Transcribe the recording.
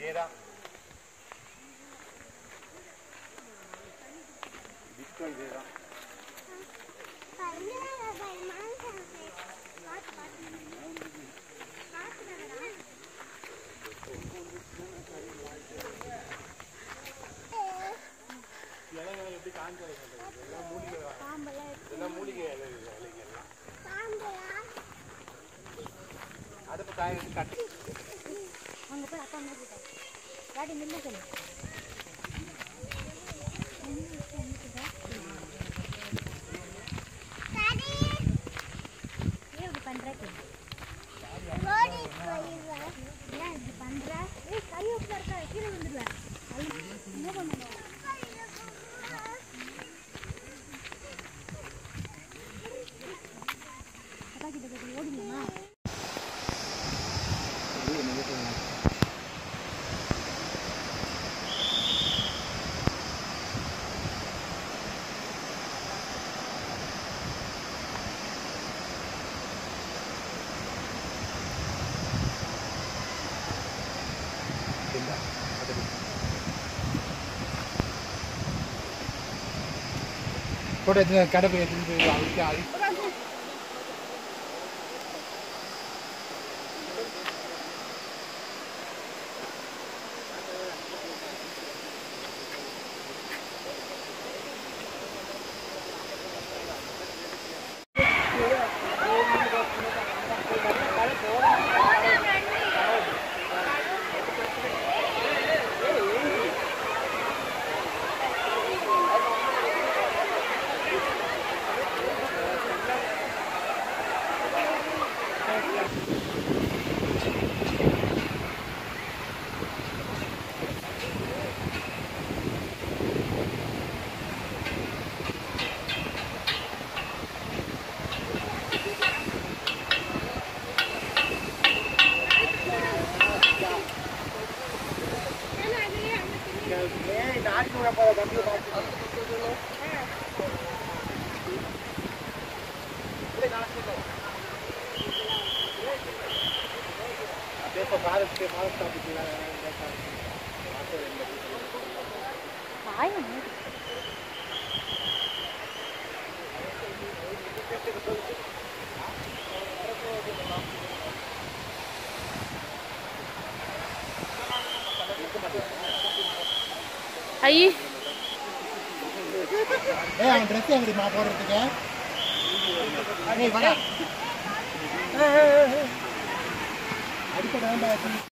இதேதான் பிட்காயின் இதேதான் இலைகள் எப்படி காஞ்ச எல்லாம் மூலிகை எல்லாம் மூலிகை இலை இலைங்க எல்லாம் அடுப்பு காய வச்சு கட்டி அங்க போய் அப்பா அம்மா கிட்ட டாடி நில்லு சொல்லு ஏன் இப்படி பண்ற கேளு. ஏன் இப்படி பண்ற ஏய் கை உள்ள இருக்க கீழே விழுந்துருவேன் என்ன பண்ணணும் அக்கா கிட்ட போய் ஓடுங்கம்மா போட்டு எடுத்து கடை போய் எடுத்துட்டு போய் அழிக்க அழி देखो भारत के भारत का भी जिला வாய் மூடு. ஐ ஏய் அவன் ட்ரெஸ் எங்கடிமா போடுறதுக்கு ஏய் வாடா அடிப்பட வேண்டாம்